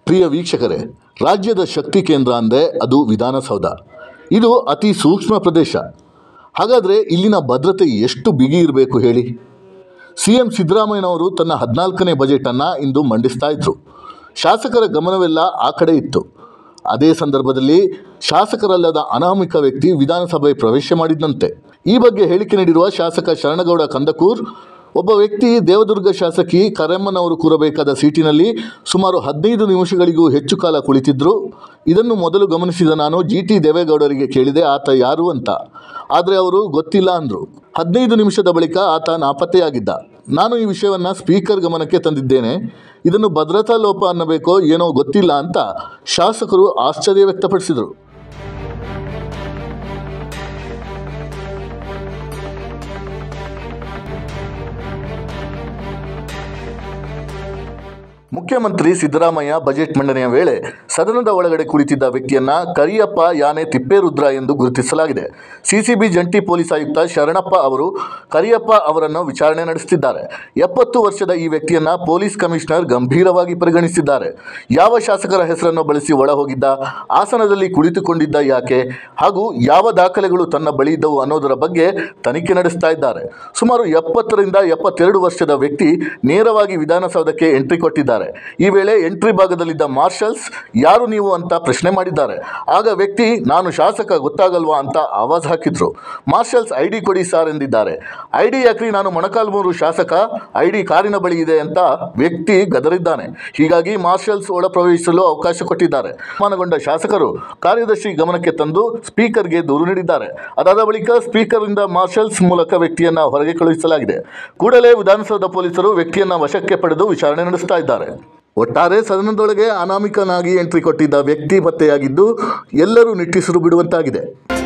ಪ್ರಿಯ ವೀಕ್ಷಕರೇ ರಾಜ್ಯದ ಶಕ್ತಿ ಕೇಂದ್ರ ಅಂದರೆ ಅದು ವಿಧಾನಸೌಧ ಇದು ಅತಿ ಸೂಕ್ಷ್ಮ ಪ್ರದೇಶ ಹಾಗಾದರೆ ಇಲ್ಲಿನ ಭದ್ರತೆ ಎಷ್ಟು ಬಿಗಿ ಇರಬೇಕು ಹೇಳಿ ಸಿ ಎಂ ಸಿದ್ದರಾಮಯ್ಯನವರು ತನ್ನ ಹದಿನಾಲ್ಕನೇ ಬಜೆಟನ್ನು ಇಂದು ಮಂಡಿಸ್ತಾ ಇದ್ರು ಶಾಸಕರ ಗಮನವೆಲ್ಲ ಆ ಕಡೆ ಇತ್ತು ಅದೇ ಸಂದರ್ಭದಲ್ಲಿ ಶಾಸಕರಲ್ಲದ ಅನಾಮಿಕ ವ್ಯಕ್ತಿ ವಿಧಾನಸಭೆ ಪ್ರವೇಶ ಮಾಡಿದಂತೆ ಈ ಬಗ್ಗೆ ಹೇಳಿಕೆ ನೀಡಿರುವ ಶಾಸಕ ಶರಣಗೌಡ ಕಂದಕೂರ್ ಒಬ್ಬ ವ್ಯಕ್ತಿ ದೇವದುರ್ಗ ಶಾಸಕಿ ಕರೆಮ್ಮನವರು ಕೂರಬೇಕಾದ ಸೀಟಿನಲ್ಲಿ ಸುಮಾರು ಹದಿನೈದು ನಿಮಿಷಗಳಿಗೂ ಹೆಚ್ಚು ಕಾಲ ಕುಳಿತಿದ್ರು ಇದನ್ನು ಮೊದಲು ಗಮನಿಸಿದ ನಾನು ಜಿ ಟಿ ದೇವೇಗೌಡರಿಗೆ ಕೇಳಿದೆ ಆತ ಯಾರು ಅಂತ ಆದರೆ ಅವರು ಗೊತ್ತಿಲ್ಲ ಅಂದರು ಹದಿನೈದು ನಿಮಿಷದ ಬಳಿಕ ಆತ ನಾಪತ್ತೆಯಾಗಿದ್ದ ನಾನು ಈ ವಿಷಯವನ್ನು ಸ್ಪೀಕರ್ ಗಮನಕ್ಕೆ ತಂದಿದ್ದೇನೆ ಇದನ್ನು ಭದ್ರತಾ ಲೋಪ ಅನ್ನಬೇಕೋ ಏನೋ ಗೊತ್ತಿಲ್ಲ ಅಂತ ಶಾಸಕರು ಆಶ್ಚರ್ಯ ವ್ಯಕ್ತಪಡಿಸಿದರು ಮುಖ್ಯಮಂತ್ರಿ ಸಿದ್ದರಾಮಯ್ಯ ಬಜೆಟ್ ಮಂಡನೆಯ ವೇಳೆ ಸದನದ ಒಳಗಡೆ ಕುಳಿತಿದ್ದ ವ್ಯಕ್ತಿಯನ್ನ ಕರಿಯಪ್ಪ ಯಾನೆ ತಿಪ್ಪೇರುದ್ರ ಎಂದು ಗುರುತಿಸಲಾಗಿದೆ ಸಿಸಿಬಿ ಜಂಟಿ ಪೊಲೀಸ್ ಆಯುಕ್ತ ಶರಣಪ್ಪ ಅವರು ಕರಿಯಪ್ಪ ಅವರನ್ನು ವಿಚಾರಣೆ ನಡೆಸುತ್ತಿದ್ದಾರೆ ಎಪ್ಪತ್ತು ವರ್ಷದ ಈ ವ್ಯಕ್ತಿಯನ್ನ ಪೊಲೀಸ್ ಕಮಿಷನರ್ ಗಂಭೀರವಾಗಿ ಪರಿಗಣಿಸಿದ್ದಾರೆ ಯಾವ ಶಾಸಕರ ಹೆಸರನ್ನು ಬಳಸಿ ಒಳ ಹೋಗಿದ್ದ ಆಸನದಲ್ಲಿ ಕುಳಿತುಕೊಂಡಿದ್ದ ಯಾಕೆ ಹಾಗೂ ಯಾವ ದಾಖಲೆಗಳು ತನ್ನ ಬಳಿ ಇದ್ದವು ಅನ್ನೋದರ ಬಗ್ಗೆ ತನಿಖೆ ನಡೆಸ್ತಾ ಇದ್ದಾರೆ ಸುಮಾರು ಎಪ್ಪತ್ತರಿಂದ ಎಪ್ಪತ್ತೆರಡು ವರ್ಷದ ವ್ಯಕ್ತಿ ನೇರವಾಗಿ ವಿಧಾನಸೌಧಕ್ಕೆ ಎಂಟ್ರಿ ಕೊಟ್ಟಿದ್ದಾರೆ ಈ ವೇಳೆ ಎಂಟ್ರಿ ಭಾಗದಲ್ಲಿದ್ದ ಮಾರ್ಷಲ್ಸ್ ಯಾರು ನೀವು ಅಂತ ಪ್ರಶ್ನೆ ಮಾಡಿದ್ದಾರೆ ಆಗ ವ್ಯಕ್ತಿ ನಾನು ಶಾಸಕ ಗೊತ್ತಾಗಲ್ವಾ ಅಂತ ಆವಾಜ್ ಹಾಕಿದ್ರು ಮಾರ್ಷಲ್ಸ್ ಐ ಡಿ ಕೊಡಿ ಸಾರ್ ಎಂದಿದ್ದಾರೆ ಐ ಡಿ ಯಾಕ್ರಿ ನಾನು ಮೊಣಕಾಲ್ಮೂರು ಶಾಸಕ ಐ ಡಿ ಕಾರಿನ ಬಳಿ ಇದೆ ಅಂತ ವ್ಯಕ್ತಿ ಗದರಿದ್ದಾನೆ ಹೀಗಾಗಿ ಮಾರ್ಷಲ್ಸ್ ಒಳ ಪ್ರವೇಶಿಸಲು ಅವಕಾಶ ಕೊಟ್ಟಿದ್ದಾರೆ ಅನುಮಾನಗೊಂಡ ಶಾಸಕರು ಕಾರ್ಯದರ್ಶಿ ಗಮನಕ್ಕೆ ತಂದು ಸ್ಪೀಕರ್ಗೆ ದೂರು ನೀಡಿದ್ದಾರೆ ಅದಾದ ಬಳಿಕ ಸ್ಪೀಕರ್ನಿಂದ ಮಾರ್ಷಲ್ಸ್ ಮೂಲಕ ವ್ಯಕ್ತಿಯನ್ನ ಹೊರಗೆ ಕಳುಹಿಸಲಾಗಿದೆ ಕೂಡಲೇ ವಿಧಾನಸೌಧ ಪೊಲೀಸರು ವ್ಯಕ್ತಿಯನ್ನ ವಶಕ್ಕೆ ಪಡೆದು ವಿಚಾರಣೆ ನಡೆಸ್ತಾ ಇದ್ದಾರೆ ಒಟ್ಟಾರೆ ಸದನದೊಳಗೆ ಅನಾಮಿಕನಾಗಿ ಎಂಟ್ರಿ ಕೊಟ್ಟಿದ್ದ ವ್ಯಕ್ತಿ ಪತ್ತೆಯಾಗಿದ್ದು ಎಲ್ಲರೂ ನಿಟ್ಟುಸಿರು ಬಿಡುವಂತಾಗಿದೆ